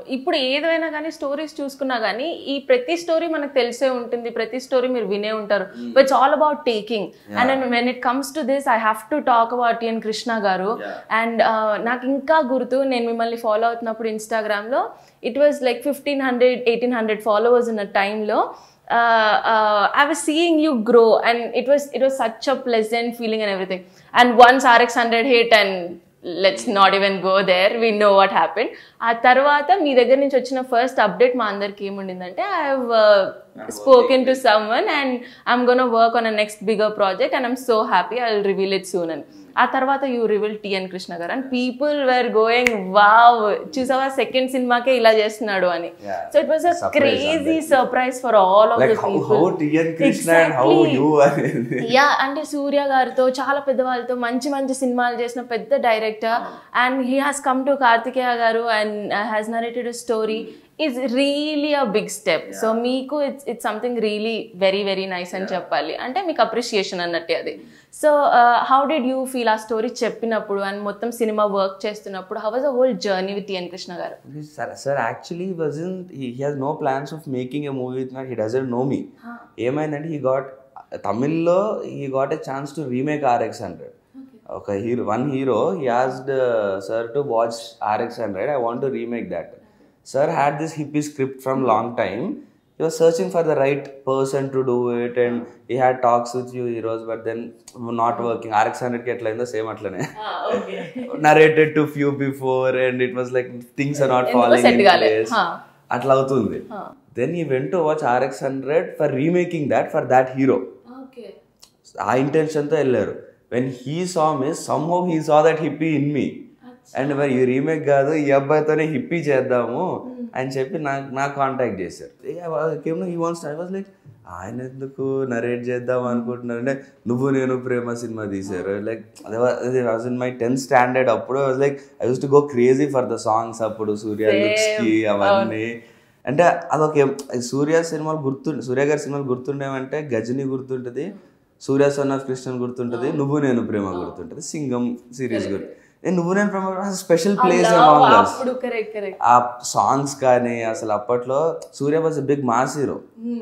ఇప్పుడు ఏదైనా కానీ స్టోరీస్ చూసుకున్నా కానీ ఈ ప్రతి స్టోరీ మనకు తెలిసే ఉంటుంది ప్రతి స్టోరీ మీరు వినే ఉంటారు it's all about taking and when it comes to this I have to talk about N Krishna garu and నాకు ఇంకా గుర్తు నేను మిమ్మల్ని ఫాలో అవుతున్నప్పుడు ఇన్స్టాగ్రామ్లో it was like fifteen hundred eighteen hundred followers ఉన్న టైంలో I was seeing you grow and it was it was such a pleasant feeling and everything and once RX hundred hit and let's not even go there we know what happen ఆ తర్వాత మీ దగ్గర నుంచి వచ్చిన first update మా అందరికి ఏముండిందంటే I have spoken to someone and I'm gonna work on a next bigger project and I'm so happy I will reveal it soon అని ఆ తర్వాత you reveal TN Krishna garu and people were going wow చూసావా second సినిమాకే ఇలా చేస్తున్నాడు అని Yeah. So it was a Surprise crazy అందరికీ. Surprise for all of the like how how TN Krishna and how you అనేది యా అంటే సూర్య గారితో చాలా పెద్ద వాళ్ళతో మంచి మంచి సినిమాలు చేసిన పెద్ద director and he has come to Karthikeya garu and has narrated story is really a big step so మీకు it's it's something really very very nice అని చెప్పాలి అంటే మీకు అప్రిషియేషన్ అన్నట్టే అది so how did you feel ఆ స్టోరీ చెప్పినప్పుడు అండ్ మొత్తం సినిమా వర్క్ చేస్తున్నప్పుడు how was a whole journey with N Krishna garu Sir, sir actually wasn't he, he has no plans of making a movie with me he doesn't know me ఏమైందంటే he got తమిళ్లో he got a chance to remake RX 100 ఒక hero one hero he asked uh, sir to watch RX 100 I want to remake that sir had this hippie script from long time he was searching for the right person to do it and he had talks with few heroes but then not working RX 100 కి ఎట్లయిందో same అట్లనే narrated to few before and it was like things are not ఎందుకో falling set in కాలే. place హా. అట్లా అవుతుంది then he went to watch RX hundred for remaking that for that hero okay ఆ ఇంటెన్షన్తో వెళ్ళారు when he saw miss somehow he saw that Hippi in me and మరి ఈ రీమేక్ కాదు ఈ అబ్బాయితోనే హిప్పీ చేద్దాము అని చెప్పి నాకు నాకు కాంటాక్ట్ చేశారు came he once I was like ఆయన ఎందుకు నరేట్ చేద్దాం అనుకుంటున్నారు అంటే నువ్వు నేను ప్రేమ సినిమా తీశారు లైక్ అదే was in my tenth standard అప్పుడు was like I use to go crazy for the songs అప్పుడు సూర్య లుక్స్ కి అవన్నీ అంటే అదొక ఎం- సూర్య సినిమాలు గుర్తు సూర్య గారి సినిమాలు గుర్తుండేవంటే గజని గుర్తుంటుంది సూర్య సన్ ఆఫ్ కృష్ణన్ గుర్తుంటుంది నువ్వు నేను ప్రేమ గుర్తుంటుంది సింగం సిరీస్ గుర్తు నేను నువ్వు నేను ప్రేమ స్పెషల్ ప్లేస్ అప్పుడు కరెక్ట్ కరెక్ట్ ఆ సాంగ్స్ కానీ అసలు అప్పట్లో Surya was big mass hero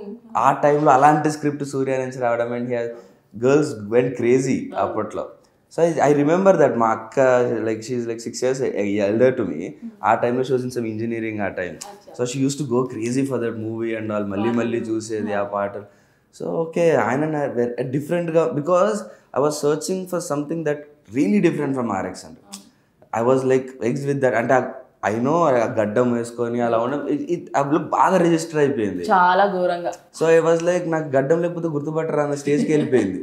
ఆ టైంలో అలాంటి స్క్రిప్ట్ సూర్య నుంచి రావడం అండ్ గర్ల్స్ వెంట్ క్రేజీ అప్పట్లో సో ఐ రిమెంబర్ దట్ మా అక్క like she like six years elder to me ఆ టైంలో షోస్ ఇన్ సమ్ ఇంజనీరింగ్ ఆ time so she use to go crazy for that movie and all మళ్ళీ మళ్ళీ చూసేది ఆ పాటలు సో ఓకే ఆయన డిఫరెంట్గా because I was searching for something that really different from RX and I was like eggs with that అంటే I know గడ్డం వేసుకొని అలా ఉండడం అప్పుడు బాగా రిజిస్టర్ అయిపోయింది చాలా ఘోరంగా సో ఐ వాజ్ లైక్ నాకు గడ్డం లేకపోతే గుర్తుపట్టరా అన్న స్టేజ్కి వెళ్ళిపోయింది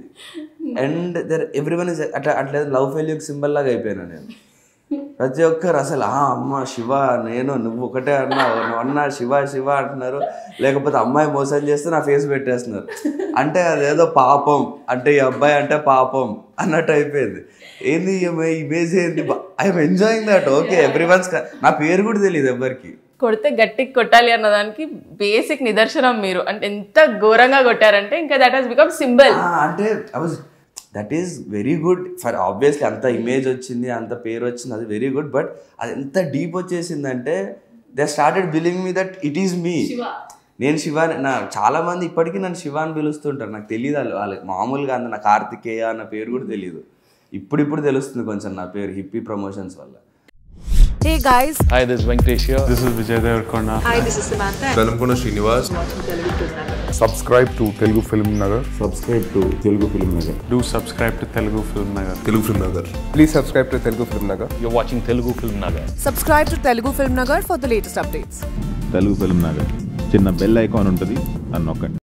and there everyone is అట్లా అట్లా లవ్ ఫెయిల్యూర్ సింబల్ లాగా అయిపోయాను నేను ప్రతి ఒక్కరు అసలు ఆ అమ్మ శివ నేను నువ్వు ఒకటే అన్నావు నువ్వు అన్నా శివ శివ అంటున్నారు లేకపోతే అమ్మాయి మోసం చేస్తే నా ఫేస్ పెట్టేస్తున్నారు అంటే అదేదో పాపం అంటే ఈ అబ్బాయి అంటే పాపం అన్నట్టు అయిపోయింది ఏంది ఇమేజ్ ఏంది I'm enjoying that okay everyone's నా పేరు కూడా తెలియదు ఎవరికి కొడితే గట్టికి కొట్టాలి అన్నదానికి బేసిక్ నిదర్శనం మీరు అంటే ఎంత ఘోరంగా కొట్టారంటే ఇంకా that has become symbol ah, అంటే I was that is very good for obviously అంత ఇమేజ్ వచ్చింది అంత పేరు వచ్చింది అది వెరీ గుడ్ బట్ అది ఎంత డీప్ వచ్చేసిందంటే they started billing me that it is me నేను శివ నా చాలా మంది ఇప్పటికీ నన్ను శివ అని పిలుస్తుంటారు నాకు తెలియదు వాళ్ళు వాళ్ళకి మామూలుగా అంత నా కార్తికేయ అన్న పేరు కూడా తెలియదు ఇప్పుడు ఇప్పుడు తెలుస్తుంది కొంచెం నా పేరు హిప్పీ ప్రమోషన్స్ వల్ల Hey guys, Hi, this is Venkatesh here. This is Vijay Devarkonda. hi, this is Samantha. Velankonda Srinivas subscribe to Telugu Film Nagar. Subscribe to Telugu Film Nagar Do subscribe to Telugu Film Nagar. Telugu Film Nagar Please subscribe to Telugu Film Nagar. You're watching Telugu Film Nagar. Subscribe to Telugu Film Nagar for the latest updates. Telugu Film Nagar చిన్న bell icon ఉంటుంది దాన్ని నొక్కండి